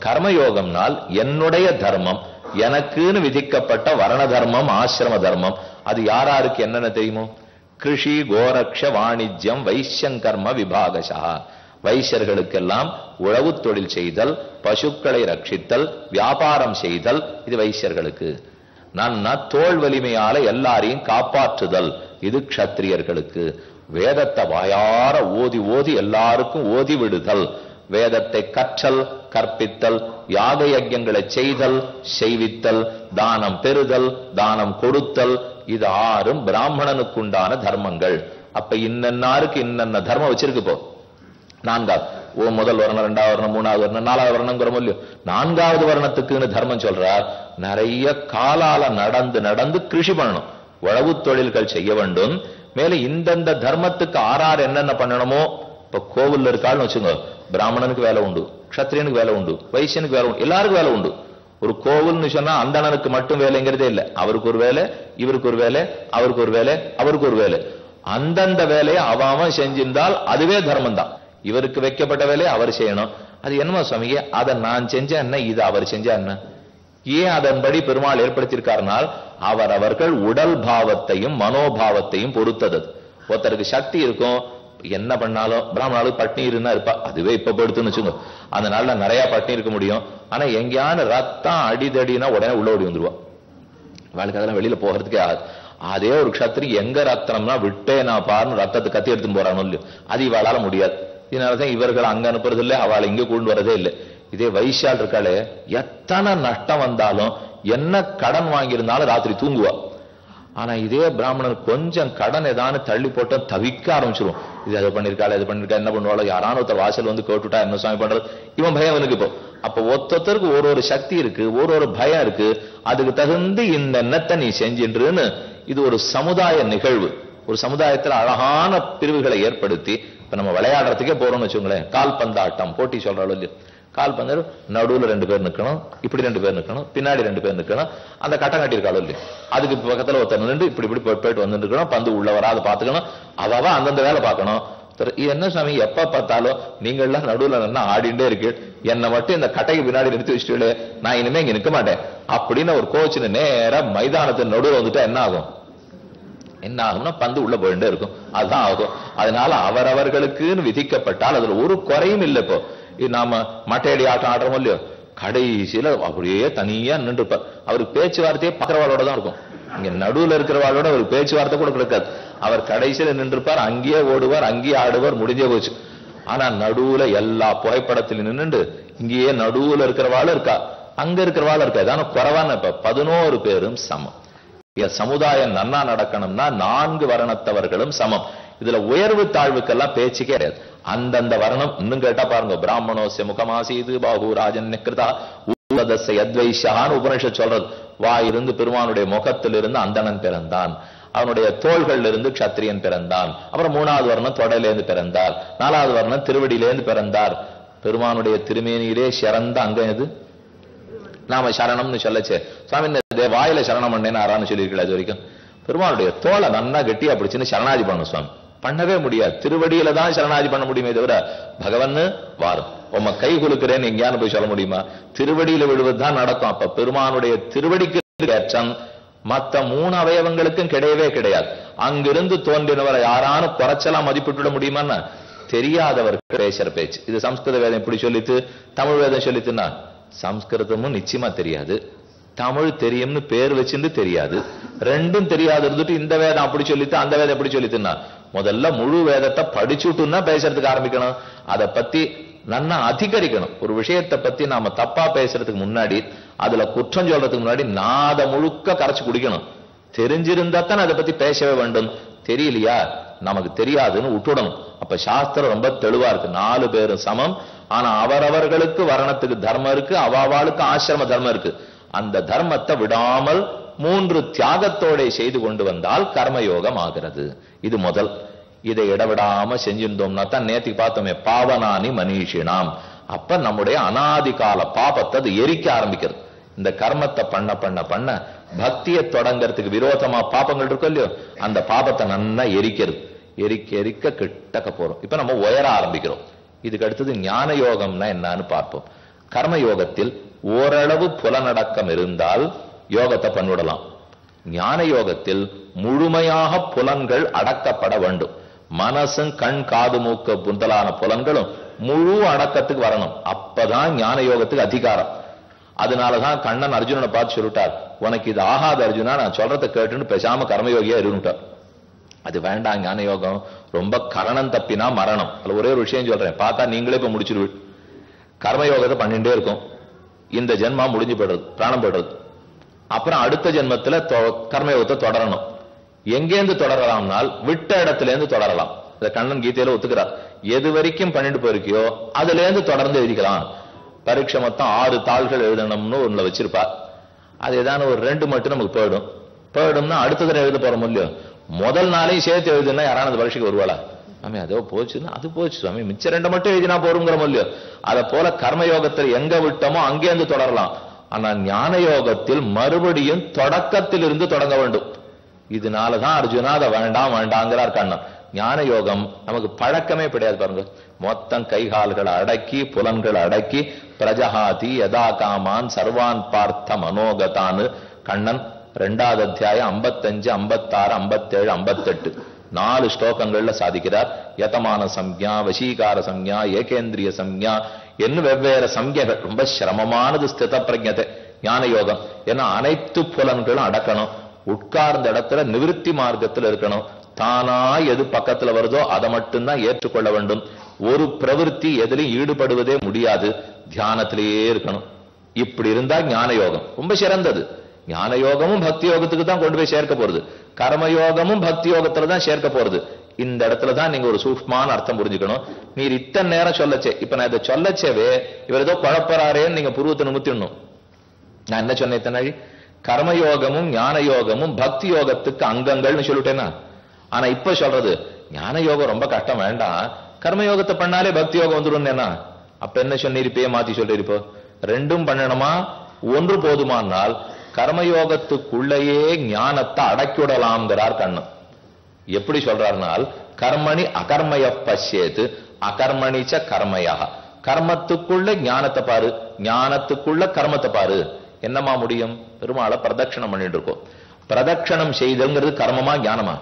கர்மயோகம்னால் என்னுடைய தர்மம் எனக்குன்னு விதிக்கப்பட்ட வர்ண தர்மம் ஆசிரம தர்மம் அது யாராருக்கு என்னென்ன தெரியுமோ கிருஷி கோரக்ஷ வாணிஜ்யம் வைஷ்யங் கர்ம விபாகசா வைசியர்களுக்கெல்லாம் உழவு தொழில் செய்தல் பசுக்களை ரட்சித்தல் வியாபாரம் செய்தல் இது வைசியர்களுக்கு நன்னா தோல் வலிமையால எல்லாரையும் காப்பாற்றுதல் இது க்ஷத்திரியர்களுக்கு வேதத்தை வாயார ஓதி ஓதி எல்லாருக்கும் ஓதி விடுதல் வேதத்தை கற்றல் கற்பித்தல் யாக யஜ்யங்களை செய்தல் செய்வித்தல் தானம் பெறுதல் தானம் கொடுத்தல் இது ஆறும் பிராமணனுக்குண்டான தர்மங்கள் அப்ப இன்னன்னாருக்கு இன்னென்ன தர்மம் வச்சிருக்கு போ நான்காவது ஓ முதல் வர்ணம் ரெண்டாவது வர்ணம் மூணாவது வர்ணம் நாலாவது வர்ணங்கிற இல்லையோ நான்காவது வர்ணத்துக்குன்னு தர்மம் சொல்றார் நிறைய காலால நடந்து நடந்து கிருஷி பண்ணணும் உழவு தொழில்கள் செய்ய வேண்டும் மேல இந்தந்த தர்மத்துக்கு ஆறாறு என்னென்ன பண்ணணுமோ இப்ப கோவில்ல இருக்காள்னு வச்சுங்க பிராமணனுக்கு வேலை உண்டு க்ஷத்ரியனுக்கு வேலை உண்டு வைசியனுக்கு வேலை உண்டு எல்லாருக்கும் வேலை உண்டு ஒரு கோவில்னு சொன்னா அந்தணனுக்கு மட்டும் வேலைங்கிறதே இல்லை அவருக்கு ஒரு வேலை இவருக்கு ஒரு வேலை அவருக்கு ஒரு வேலை அவருக்கு ஒரு வேலை அந்தந்த வேலையை அவன் அவன் செஞ்சிருந்தால் அதுவே தர்மம் தான் இவருக்கு வைக்கப்பட்ட வேலையை அவர் செய்யணும் அது என்னமோ சுவாமியே அதை நான் செஞ்சா என்ன இது அவர் செஞ்சா என்ன ஏன் அதன்படி பெருமாள் ஏற்படுத்தியிருக்காருனால் அவர் அவர்கள் உடல் பாவத்தையும் மனோபாவத்தையும் பொறுத்தது ஒருத்தருக்கு சக்தி இருக்கும் என்ன பண்ணாலும் பிராமணாளுக்கு பட்னி இருந்தா இருப்பா அதுவே இப்ப படுத்துன்னு வச்சுங்க அந்த நாள்ல நிறைய பட்னி இருக்க முடியும் ஆனா எங்கேயான ரத்தம் அடிதடினா உடனே உள்ள ஓடி வந்துருவா வாழ்க்கை அதெல்லாம் வெளியில போகிறதுக்கே ஆகாது அதே ஒரு க்ஷத்திரி எங்க ரத்தனம்னா விட்டே நான் பாருன்னு ரத்தத்தை கத்தி எடுத்துன்னு போறானோ இல்லையோ அது இவாளால முடியாது இதனாலதான் இவர்கள் அங்க அனுப்புறது இல்லை அவளை இங்க கொண்டு வரதே இல்லை இதே வைஷால் இருக்காளே எத்தனை நஷ்டம் வந்தாலும் என்ன கடன் வாங்கியிருந்தாலும் ராத்திரி தூங்குவா ஆனா இதே பிராமணன் கொஞ்சம் கடன் ஏதானு தள்ளி போட்டு தவிக்க ஆரம்பிச்சிரும் இது அதை பண்ணிருக்காள் இது பண்ணிருக்கா என்ன பண்ணுவாளோ யாரான ஒருத்தர் வாசல் வந்து கேட்டுட்டா என்ன சுவாமி பண்றது இவன் பயம் அவனுக்கு இப்போ அப்ப ஒத்தொத்தருக்கு ஒரு ஒரு சக்தி இருக்கு ஒரு ஒரு பயம் இருக்கு அதுக்கு தகுந்து இந்த எண்ணத்தை நீ செஞ்சின்றுன்னு இது ஒரு சமுதாய நிகழ்வு ஒரு சமுதாயத்துல அழகான பிரிவுகளை ஏற்படுத்தி இப்ப நம்ம விளையாடுறதுக்கே போறோம்னு வச்சுங்களேன் கால்பந்தாட்டம் போட்டி சொல்றாலும் இல்லையோ கால்பந்து நடுவுல ரெண்டு பேர் நிக்கணும் இப்படி ரெண்டு பேர் நிக்கணும் பின்னாடி ரெண்டு பேர் நிக்கணும் அந்த கட்டம் கட்டியிருக்காளோ இல்லையோ அதுக்கு பக்கத்துல ஒருத்தர் நின்று இப்படி இப்படி போய் போயிட்டு வந்து இருக்கணும் பந்து உள்ள வராத பாத்துக்கணும் அவ அந்தந்த வேலை பார்க்கணும் சரி, இது என்ன சாமி எப்ப பார்த்தாலும் நீங்க எல்லாம் நடுவுல நின்னா ஆடிண்டே இருக்கு என்னை மட்டும் இந்த கட்டைக்கு பின்னாடி நிறுத்தி வச்சுட்டு நான் இனிமே இங்க நிக்க மாட்டேன் அப்படின்னு ஒரு கோச்சிന് நேரா மைதானத்தின் நடுவுல வந்துட்டா என்ன ஆகும் என்ன ஆகும்னா பந்து உள்ள போயிட்டே இருக்கும் அதுதான் ஆகும் அதனால அவரவர்களுக்குன்னு விதிக்கப்பட்டால் அதுல ஒரு குறையும் இல்லை இப்போ இது நாம மட்டையடி ஆட்டம் ஆடுறோமோ இல்லையோ கடைசியில அப்படியே தனியா நின்றுப்பார் அவருக்கு பேச்சுவார்த்தையே பக்கரவாளோட தான் இருக்கும் இங்க நடுவுல இருக்கிறவாளோட ஒரு பேச்சுவார்த்தை கூட கிடைக்காது அவர் கடைசியில நின்றுப்பார் அங்கேயே ஓடுவார் அங்கேயே ஆடுவார் முடிஞ்சே போச்சு ஆனா நடுவுல எல்லா புகைப்படத்திலும் நின்னுண்டு இங்கேயே நடுவுல இருக்கிறவாளும் இருக்கா அங்க இருக்கிறவாளும் இருக்கா இதான குறைவான இப்ப பதினோரு பேரும் சமம் இங்க சமுதாயம் நன்னா நடக்கணும்னா நான்கு வர்ணத்தவர்களும் சமம் இதுல உயர்வு தாழ்வுக்கெல்லாம் பேச்சுக்கே கிடையாது அந்தந்த வர்ணம் இன்னும் கேட்டா பாருங்க பிராமணோசிய முகமாசீது பாகு ராஜன் நிக்கிருதா ஊரதச யத்வைஷான்னு உபனிஷத் சொல்றது வாயிருந்து பெருமானுடைய முகத்திலிருந்து அந்தணன் பிறந்தான் அவனுடைய தோள்கள்ல இருந்து க்ஷத்திரியன் பிறந்தான் அப்புறம் மூணாவது வர்ணம் தொடையிலேருந்து பிறந்தார் நாலாவது வர்ணம் திருவடியிலேருந்து பிறந்தார் பெருமானுடைய திருமேனியிலே சிறந்த அங்கம் எது நாம சரணம்னு சொல்லச்சே சுவாமி இந்த தே- வாயில சரணம் பண்ணேன்னு ஆறான்னு சொல்லியிருக்கல அது வரைக்கும் பெருமானுடைய தோலை நன்னா கெட்டியா பிடிச்சுன்னு சரணாதி பண்ணணும் சுவாமி பண்ணவே முடியாது திருவடியில தான் சரணாதி பண்ண முடியுமே தவிர பகவன் வாரும் உம்ம கை குலுக்கிறேன்னு எங்கேயானு போய் சொல்ல முடியுமா திருவடியில விழுவது தான் நடக்கும் அப்ப பெருமானுடைய திருவடிக்கு ஏற்றம் மத்த மூணு அவயவங்களுக்கும் கிடையவே கிடையாது அங்கிருந்து தோன்றினவரை யாரானு குறைச்சலா மதிப்பிட்டுட முடியுமான்னா தெரியாதவர்கள் பேசுற பேச்சு இது சம்ஸ்கிருத வேதம் இப்படி சொல்லித்து தமிழ் வேதம் சொல்லித்துன்னா சம்ஸ்கிருதமும் நிச்சயமா தெரியாது தமிழ் தெரியும்னு பேர் வச்சிருந்து தெரியாது ரெண்டும் தெரியாது இருந்துட்டு இந்த வேதம் அப்படி சொல்லித்து அந்த வேதம் எப்படி சொல்லித்துன்னா முதல்ல முழு வேதத்தை படிச்சுட்டுன்னா பேசுறதுக்கு ஆரம்பிக்கணும் அதை பத்தி நன்னா அதிகரிக்கணும் ஒரு விஷயத்தை பத்தி நாம தப்பா பேசுறதுக்கு முன்னாடி அதுல குற்றம் சொல்றதுக்கு முன்னாடி நாத முழுக்க கரைச்சு குடிக்கணும் தெரிஞ்சிருந்தா தான் அதை பத்தி பேசவே வேண்டும் தெரியலையா நமக்கு தெரியாதுன்னு விட்டுடணும் அப்ப சாஸ்திரம் ரொம்ப தெளிவா இருக்கு நாலு பேரும் சமம் ஆனா அவரவர்களுக்கு வர்ணத்துக்கு தர்மம் இருக்கு அவாவாளுக்கு ஆசிரம தர்மம் இருக்கு அந்த தர்மத்தை விடாமல் மூன்று தியாகத்தோட செய்து கொண்டு வந்தால் கர்மயோகம் ஆகிறது இது முதல் இதை இடவிடாம செஞ்சிருந்தோம்னா தான் நேத்திக்கு பார்த்தோமே பாவனானி மனிஷினாம் அப்ப நம்முடைய அனாதி கால பாபத்தை அது எரிக்க ஆரம்பிக்கிறது இந்த கர்மத்தை பண்ண பண்ண பண்ண பக்தியை தொடங்கறதுக்கு விரோதமா பாபங்கள் இருக்கும் இல்லையோ அந்த பாபத்தை நன்னா எரிக்கிறது எரிக்க எரிக்க கிட்டக்க போறோம் இப்ப நம்ம உயர ஆரம்பிக்கிறோம் இதுக்கு அடுத்தது ஞான யோகம்னா என்னன்னு பார்ப்போம் கர்மயோகத்தில் ஓரளவு புலனடக்கம் இருந்தால் யோகத்தை பண்ணிவிடலாம் ஞான யோகத்தில் முழுமையாக புலன்கள் அடக்கப்பட வேண்டும் மனசும் கண் காது மூக்கு புந்தலான புலன்களும் முழு அடக்கத்துக்கு வரணும் அப்பதான் ஞான யோகத்துக்கு அதிகாரம் அதனாலதான் கண்ணன் அர்ஜுனனை பார்த்து சொல்லிட்டார் உனக்கு இது ஆகாத அர்ஜுனா நான் சொல்றதை கேட்டுன்னு பேசாம கர்மயோகியா இருந்துட்டார் அது வேண்டாம் ஞான யோகம் ரொம்ப கரணம் தப்பினா மரணம் அதுல ஒரே ஒரு விஷயம் சொல்றேன் பார்த்தா நீங்களே இப்ப முடிச்சிருவீ கர்மயோகத்தை பண்ணிட்டே இருக்கும் இந்த ஜென்மா முடிஞ்சு போயிடுறது பிராணம் போயிடுறது அப்புறம் அடுத்த ஜென்மத்துல தொ- கர்மயோகத்தை தொடரணும் எங்கேருந்து தொடரலாம்னால் விட்ட இடத்துல இருந்து தொடரலாம் இத கண்ணன் கீதையில ஒத்துக்கிறார் எது வரைக்கும் பண்ணிட்டு போயிருக்கியோ அதுல இருந்து தொடர்ந்து எழுதிக்கலாம் பரீட்சை மொத்தம் ஆறு தாள்கள் எழுதணும்னு ஒண்ணுல வச்சிருப்பா அது ஏதான ஒரு ரெண்டு மட்டும் நமக்கு போயிடும் போயிடும்னா அடுத்த தடவை எழுத போறோம் இல்லையோ முதல் நாளையும் சேர்த்து எழுதுனா யாரான அந்த பரீட்சைக்கு வருவாளா சாமி அதோ போச்சுன்னா அது போச்சு சுவாமி மிச்ச ரெண்டு மட்டும் எழுதினா போருங்கிற இல்லையோ அதை போல கர்மயோகத்தில் எங்க விட்டோமோ அங்கேருந்து தொடரலாம் ஆனா ஞான யோகத்தில் மறுபடியும் தொடக்கத்தில் இருந்து தொடங்க வேண்டும் இதனாலதான் அர்ஜுனா அதை வேண்டாம் வேண்டாங்கிறார் கண்ணன் ஞான யோகம் நமக்கு பழக்கமே கிடையாது பாருங்க மொத்தம் கைகால்களை அடக்கி புலன்களை அடக்கி பிரஜஹாதி யதா காமான் சர்வான் பார்த்த மனோகதான்னு கண்ணன் ரெண்டாவது அத்தியாயம் ஐம்பத்தஞ்சு ஐம்பத்தாறு ஐம்பத்தேழு ஐம்பத்தெட்டு நாலு ஸ்லோகங்கள்ல சாதிக்கிறார் யதமான சம்ஞா வசீகார சம்ஞா ஏகேந்திரிய சம்ஞா என்ன வெவ்வேறு சம்ஞைகள் ரொம்ப சிரமமானது ஸ்தித பிரஜத்தை ஞான யோகம் ஏன்னா அனைத்து புலன்களும் அடக்கணும் உட்கார்ந்த இடத்துல நிவிருத்தி மார்க்கத்துல இருக்கணும் தானா எது பக்கத்துல வருதோ அதை மட்டும்தான் ஏற்றுக்கொள்ள வேண்டும் ஒரு பிரவிற்த்தி எதிலையும் ஈடுபடுவதே முடியாது தியானத்திலேயே இருக்கணும் இப்படி இருந்தா ஞான யோகம் ரொம்ப சிறந்தது ஞான யோகமும் பக்தி யோகத்துக்கு தான் கொண்டு போய் சேர்க்க போறது கர்மயோகமும் பக்தி யோகத்துல தான் சேர்க்க போறது இந்த இடத்துல தான் நீங்க ஒரு சூக்ஷ்மான அர்த்தம் புரிஞ்சுக்கணும் நீர் இத்தனை நேரம் சொல்லச்சே இப்ப நான் இதை சொல்லச்சேவே இவர் ஏதோ குழப்பறாரேன்னு நீங்க புருவத்தை நிமித்திடணும் நான் என்ன சொன்னேன் இத்தனை நாழி? கர்மயோகமும் ஞான யோகமும் பக்தி யோகத்துக்கு அங்கங்கள்னு சொல்லிட்டேனா ஆனா இப்ப சொல்றது ஞான யோகம் ரொம்ப கஷ்டம் வேண்டாம் கர்மயோகத்தை பண்ணாலே பக்தி யோகம் வந்துடும் என்ன அப்ப என்ன சொன்னிருப்பே மாத்தி சொல்லிருப்போ ரெண்டும் பண்ணணுமா ஒன்று போதுமானால் கர்மயோகத்துக்குள்ளேயே ஞானத்தை அடக்கிவிடலாம்ங்கிறார் கண்ணன் எப்படி சொல்றாருனால் கர்மணி அகர்மய பசியேத்து அகர்மணிச்ச கர்மயா கர்மத்துக்குள்ள ஞானத்தை பாரு ஞானத்துக்குள்ள கர்மத்தை பாரு என்னமா முடியும் பெருமாளை பிரதட்சணம் பண்ணிட்டு இருக்கோம் பிரதட்சணம் செய்தல்ங்கிறது கர்மமா ஞானமா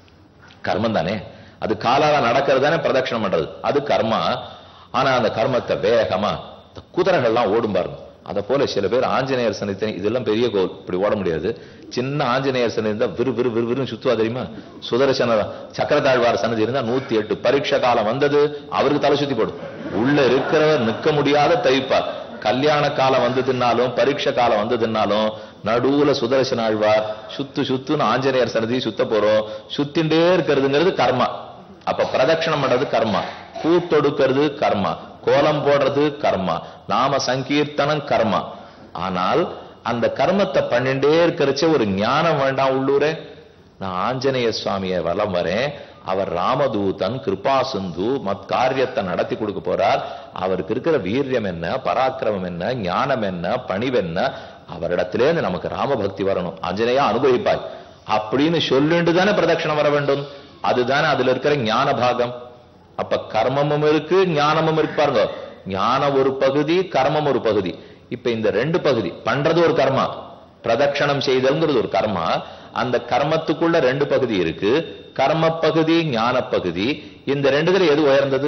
கர்மம் தானே அது காலால நடக்கிறது தானே பிரதட்சணம் பண்றது அது கர்மா ஆனா அந்த கர்மத்தை வேகமா இந்த குதிரைகள்லாம் ஓடும் பாருங்க அதை போல சில பேர் ஆஞ்சநேயர் சன்னிதி இதெல்லாம் பெரிய கோல் இப்படி ஓட முடியாது சின்ன ஆஞ்சநேயர் சன்னிதி இருந்தா விறு விறு விறு விறுன்னு சுத்துவா தெரியுமா சுதர்சன சக்கரத்தாழ்வார் சன்னதி இருந்தா நூத்தி எட்டு பரீட்சை காலம் வந்தது அவருக்கு தலை சுத்தி போடும் உள்ள இருக்கிறவர் நிக்க முடியாத தவிப்பார் கல்யாண காலம் வந்ததுனாலும் பரீட்சை காலம் வந்ததுனாலும் நடுவுல சுதர்சன ஆழ்வார் சுத்து சுத்துன்னு ஆஞ்சநேயர் சன்னதி சுத்த போறோம் சுத்திண்டே இருக்கிறதுங்கிறது கர்மா அப்ப பிரதட்சணம் பண்றது கர்மா பூத்தொடுக்கிறது கர்மா கோலம் போடுறது கர்மா நாம சங்கீர்த்தனம் கர்மா ஆனால் அந்த கர்மத்தை பண்ணிண்டே இருக்கிறச்சே ஒரு ஞானம் வேண்டாம் உள்ளூரே நான் ஆஞ்சநேய சுவாமியை வலம் வரேன் அவர் ராமதூதன் கிருபா சிந்து மத் காரியத்தை நடத்தி கொடுக்க போறார் அவருக்கு இருக்கிற வீரியம் என்ன பராக்கிரமம் என்ன ஞானம் என்ன பணிவென்ன அவரிடத்திலேருந்து நமக்கு ராமபக்தி வரணும் ஆஞ்சநேயா அனுபவிப்பாய் அப்படின்னு சொல்லிட்டு தானே பிரதட்சணம் வர வேண்டும் அதுதானே அதுல இருக்கிற ஞான பாகம் அப்ப கர்மமும் இருக்கு ஞானமும் இருக்கு பாருங்க ஞானம் ஒரு பகுதி கர்மம் ஒரு பகுதி இப்ப இந்த ரெண்டு பகுதி பண்றது ஒரு கர்மா பிரதட்சணம் செய்தல்ங்கிறது ஒரு கர்மா அந்த கர்மத்துக்குள்ள ரெண்டு பகுதி இருக்கு கர்ம பகுதி ஞான பகுதி இந்த ரெண்டுல எது உயர்ந்தது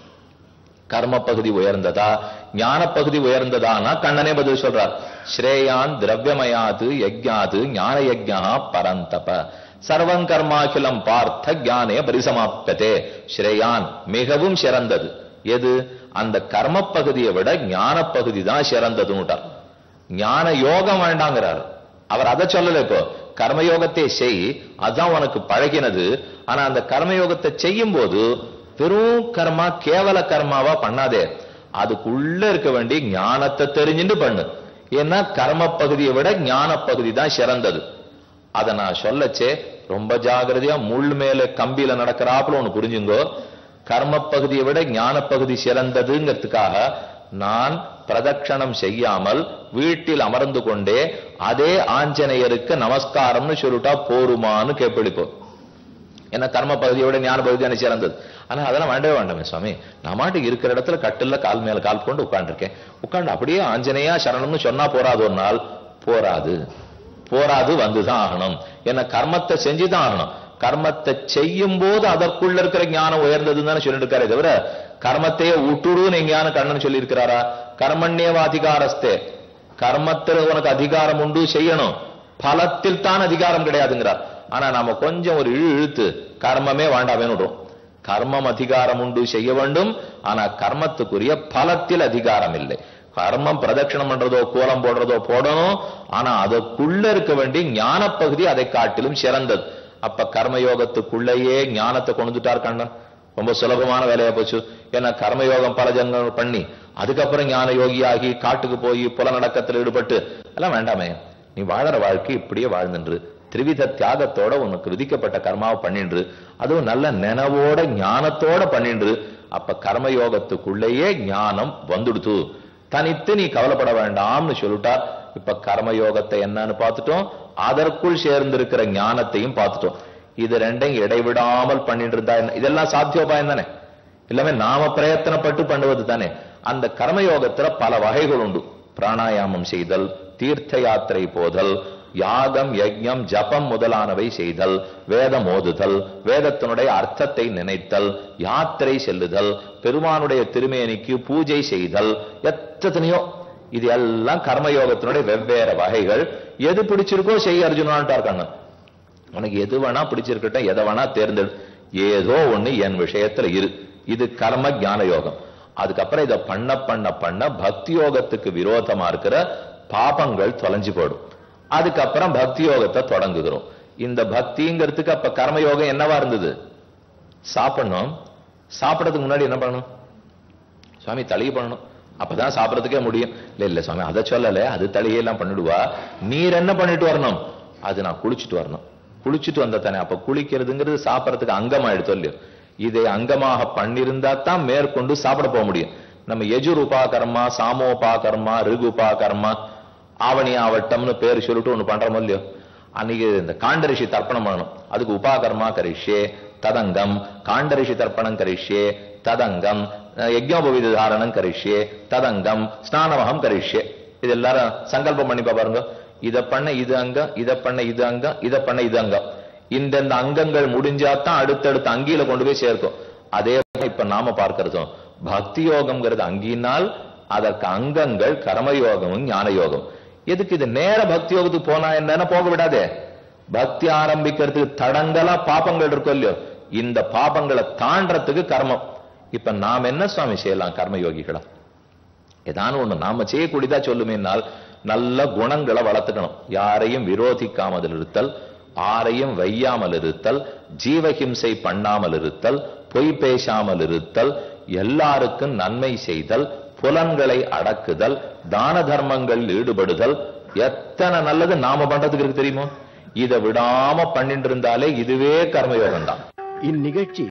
கர்ம பகுதி உயர்ந்ததா ஞான பகுதி உயர்ந்ததானா கண்ணனே பதில் சொல்றார் ஸ்ரேயான் திரவியமயாது யஜ்ஞாது ஞான யஜ்ஞா பரந்தப சர்வம் கர்மாகிலம் பார்த்த ஞானே பரிசமாப்பதே ஸ்ரேயான் மிகவும் சிறந்தது எது அந்த கர்ம பகுதியை விட ஞான பகுதி தான் சிறந்ததுன்னுட்டார் ஞான யோகம் வேண்டாங்கிறார் அவர் அதை சொல்லல இப்போ கர்மயோகத்தை செய் அதான் உனக்கு பழகினது ஆனா அந்த கர்மயோகத்தை செய்யும் போது வெறும் கர்மா கேவல கர்மாவா பண்ணாதே அதுக்குள்ள இருக்க வேண்டிய ஞானத்தை தெரிஞ்சுட்டு பண்ணு ஏன்னா கர்ம பகுதியை விட ஞான பகுதி தான் சிறந்தது அதை நான் சொல்லச்சே ரொம்ப ஜாகிரதையா முள் மேல கம்பியில நடக்கிறாப்புல ஒண்ணு புரிஞ்சுங்கோ கர்ம பகுதியை விட ஞான பகுதி சிறந்ததுங்கிறதுக்காக நான் பிரதட்சணம் செய்யாமல் வீட்டில் அமர்ந்து கொண்டே அதே ஆஞ்சநேயருக்கு நமஸ்காரம்னு சொல்லிட்டா போருமான்னு கேட்பிடிப்போம் ஏன்னா கர்ம பகுதியோட ஞான பகுதி தானே சிறந்தது ஆனா அதெல்லாம் வேண்டவே வேண்டாமே சுவாமி நான் மாட்டுக்கு இருக்கிற இடத்துல கட்டில்ல கால் மேல கால் கொண்டு உட்கார்ந்திருக்கேன் உட்கார்ந்து அப்படியே ஆஞ்சநேயா சரணம்னு சொன்னா போறாது ஒரு நாள் போராது போராது வந்துதான் ஆகணும் என்ன கர்மத்தை செஞ்சுதான் ஆகணும் கர்மத்தை செய்யும் போது அதற்குள்ள இருக்கிற ஞானம் உயர்ந்ததுன்னு தானே சொல்லிட்டு இருக்காரே தவிர கர்மத்தையே விட்டுடுன்னு எங்கேயான கண்ணன் சொல்லி இருக்கிறாரா கர்மண்யேவ அதிகாரஸ்தே கர்மத்தில் உனக்கு அதிகாரம் உண்டு செய்யணும் பலத்தில் தான் அதிகாரம் கிடையாதுங்கிறார் ஆனா நாம கொஞ்சம் ஒரு இழு இழுத்து கர்மமே வேண்டாமேன்னு விடுறோம் கர்மம் அதிகாரம் உண்டு செய்ய வேண்டும் ஆனா கர்மத்துக்குரிய பலத்தில் அதிகாரம் இல்லை கர்மம் பிரதட்சணம் பண்றதோ கோலம் போடுறதோ போடணும் ஆனா அதுக்குள்ள இருக்க வேண்டிய ஞான பகுதி அதை காட்டிலும் சிறந்தது அப்ப கர்மயோகத்துக்குள்ளேயே ஞானத்தை கொண்டுட்டார் கண்ணன் ரொம்ப சுலபமான வேலையா போச்சு ஏன்னா கர்மயோகம் பல ஜன்மங்கள் பண்ணி அதுக்கப்புறம் ஞான யோகியாகி காட்டுக்கு போய் புலநடக்கத்தில் ஈடுபட்டு எல்லாம் வேண்டாமே நீ வாழற வாழ்க்கை இப்படியே வாழ்ந்துன்று திரிவித தியாகத்தோட உனக்கு விதிக்கப்பட்ட கர்மாவை பண்ணின்று அதுவும் நல்ல நினைவோட ஞானத்தோட பண்ணின்று அப்ப கர்மயோகத்துக்குள்ளேயே ஞானம் வந்துடுத்து தனித்து நீ கவலைப்பட வேண்டாம்னு சொல்லிட்டார் இப்ப கர்மயோகத்தை என்னன்னு பார்த்துட்டோம் அதற்குள் சேர்ந்திருக்கிற ஞானத்தையும் பார்த்துட்டோம் இது ரெண்டையும் இடைவிடாமல் பண்ணிட்டு இருந்தா என்ன இதெல்லாம் சாத்தியோபாயம் தானே எல்லாமே நாம பிரயத்தனப்பட்டு பண்ணுவது தானே அந்த கர்மயோகத்துல பல வகைகள் உண்டு பிராணாயாமம் செய்தல் தீர்த்த யாத்திரை போதல் யாகம் யஜ்ஞம் ஜபம் முதலானவை செய்தல் வேதம் ஓதுதல் வேதத்தினுடைய அர்த்தத்தை நினைத்தல் யாத்திரை செல்லுதல் பெருமானுடைய திருமேனிக்கு பூஜை செய்தல் எத்தனையோ இது எல்லாம் கர்மயோகத்தினுடைய வெவ்வேறு வகைகள் எது பிடிச்சிருக்கோ செய்ய அர்ஜுனான்ட்டார் கண்ணன் உனக்கு எது வேணா பிடிச்சிருக்கட்டும் எதை வேணா தேர்ந்தெடு ஏதோ ஒண்ணு என் விஷயத்துல இரு இது கர்ம ஞான யோகம் அதுக்கப்புறம் இதை பண்ண பண்ண பண்ண பக்தி யோகத்துக்கு விரோதமா இருக்கிற பாபங்கள் தொலைஞ்சு போடும் அதுக்கப்புறம் பக்தி யோகத்தை தொடங்குகிறோம் இந்த பக்திங்கிறதுக்கு அப்ப கர்மயோகம் என்னவா இருந்தது சாப்பிடணும் சாப்பிடறதுக்கு முன்னாடி என்ன பண்ணணும் சுவாமி தளிகை பண்ணணும் அப்பதான் சாப்பிடறதுக்கே முடியும் இல்ல இல்ல சுவாமி அதை சொல்லல அது தளிகையெல்லாம் பண்ணிடுவா நீர் என்ன பண்ணிட்டு வரணும் அது நான் குளிச்சுட்டு வரணும் குளிச்சுட்டு வந்த தானே அப்ப குளிக்கிறதுங்கிறது சாப்பிடறதுக்கு அங்கமா எடுத்தோம் இல்லையோ இதை அங்கமாக பண்ணிருந்தா தான் மேற்கொண்டு சாப்பிட போக முடியும் நம்ம எஜுர் உபாகர்மா சாமோபாகர்மா ரிகு உபாகர்மா ஆவணி ஆவட்டம்னு பேர் சொல்லிட்டு ஒண்ணு பண்றோமோ இல்லையோ அன்னைக்கு இந்த காண்டரிஷி தர்ப்பணம் பண்ணணும் அதுக்கு உபாகர்மா கரிஷ்யே ததங்கம் காண்டரிஷி தர்ப்பணம் கரிஷ்யே ததங்கம் யஜ்ஞோபவித தாரணம் கரிஷ்யே ததங்கம் ஸ்நானமகம் கரிஷ்யே இது எல்லாரும் சங்கல்பம் பண்ணி பாருங்க இத பண்ண இது அங்கம் இத பண்ண இது அங்கம் இத பண்ண இது அங்கம் இந்தந்த அங்கங்கள் முடிஞ்சாதான் அடுத்தடுத்த அங்கியில கொண்டு போய் சேர்க்கும் அதே போல இப்ப நாம பார்க்கிறதும் பக்தி யோகம்ங்கிறது அங்கினால் அதற்கு அங்கங்கள் கர்மயோகமும் ஞான யோகம் எதுக்கு இது நேர பக்தி யோகத்துக்கு போனா என்னன்னு போக விடாதே பக்தி ஆரம்பிக்கிறதுக்கு தடங்கலா பாபங்கள் இருக்கும் இல்லையோ இந்த பாபங்களை தாண்டறதுக்கு கர்மம் இப்ப நாம் என்ன சுவாமி செய்யலாம் கர்ம யோகிகளா ஏதான ஒண்ணு நாம செய்யக்கூடியதா சொல்லுமேனால் நல்ல குணங்களை வளர்த்துக்கணும் யாரையும் விரோதிக்காமல் இருத்தல் ஆரையும் வையாமல் இருத்தல் ஜீவஹிம்சை பண்ணாமல் இருத்தல் பொய் பேசாமல் இருத்தல் எல்லாருக்கும் நன்மை செய்தல் புலன்களை அடக்குதல் தான தர்மங்கள் ஈடுபடுதல் எத்தனை நல்லது நாம பண்றதுக்கு இருக்கு தெரியுமோ இதை விடாம பண்ணிட்டு இருந்தாலே இதுவே கர்மயோகம் தான் இந்நிகழ்ச்சி